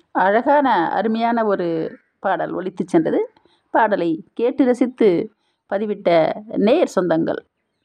அழகான அருமையான ஒரு பாடல் ஒலித்துச் சென்றது பாடலை கேட்டு ரசித்து பதிவிட்ட நேயர் சொந்தங்கள்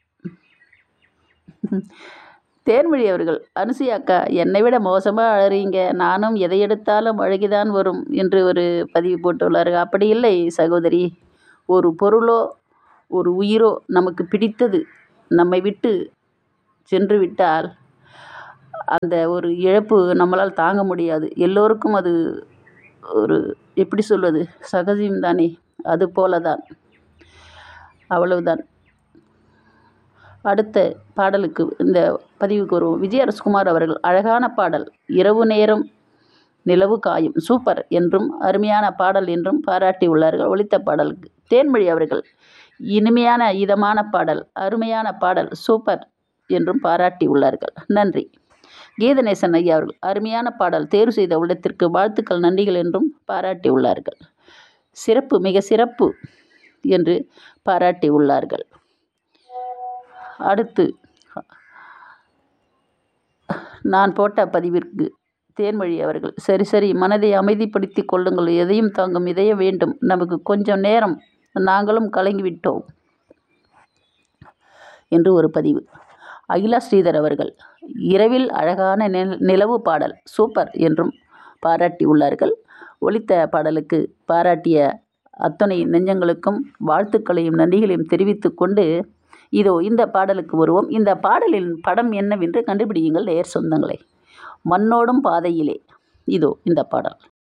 தேன்மொழி அவர்கள் அனுசுயா அக்கா என்னை விட மோசமாக அழறீங்க நானும் எதை எடுத்தாலும் அழுகிதான் வரும் என்று ஒரு பதிவு போட்டுள்ளார்கள் அப்படி இல்லை சகோதரி ஒரு பொருளோ ஒரு உயிரோ நமக்கு பிடித்தது நம்மை விட்டு சென்று விட்டால் அந்த ஒரு இழப்பு நம்மளால் தாங்க முடியாது எல்லோருக்கும் அது ஒரு எப்படி சொல்வது சகஜம்தானே அது போல தான் அவ்வளவுதான் அடுத்த பாடலுக்கு இந்த பதிவுக்கு வருவோம் விஜய் அரசகுமார் அவர்கள் அழகான பாடல் இரவு நேரம் நிலவு காயும் சூப்பர் என்றும் அருமையான பாடல் என்றும் பாராட்டி உள்ளார்கள் ஒலித்த பாடலுக்கு தேன்மொழி அவர்கள் இனிமையான இதமான பாடல் அருமையான பாடல் சூப்பர் என்றும் பாராட்டி உள்ளார்கள் நன்றி கீதநேசன் ஐயா அவர்கள் அருமையான பாடல் தேர்வு செய்த உள்ளத்திற்கு வாழ்த்துக்கள் நன்றிகள் என்றும் பாராட்டி உள்ளார்கள் சிறப்பு மிக சிறப்பு என்று பாராட்டி உள்ளார்கள் அடுத்து நான் போட்ட பதிவிற்கு தேன்மொழி அவர்கள் சரி சரி மனதை அமைதிப்படுத்தி கொள்ளுங்கள் எதையும் தாங்கும் இதய வேண்டும் நமக்கு கொஞ்சம் நேரம் நாங்களும் கலங்கிவிட்டோம் என்று ஒரு பதிவு அகிலா ஸ்ரீதர் அவர்கள் இரவில் அழகான நில நிலவு பாடல் சூப்பர் என்றும் பாராட்டி உள்ளார்கள் ஒலித்த பாடலுக்கு பாராட்டிய அத்தனை நெஞ்சங்களுக்கும் வாழ்த்துக்களையும் நன்றிகளையும் தெரிவித்து கொண்டு இதோ இந்த பாடலுக்கு வருவோம் இந்த பாடலின் படம் என்னவென்று கண்டுபிடியுங்கள் நேர் சொந்தங்களை மண்ணோடும் பாதையிலே இதோ இந்த பாடல்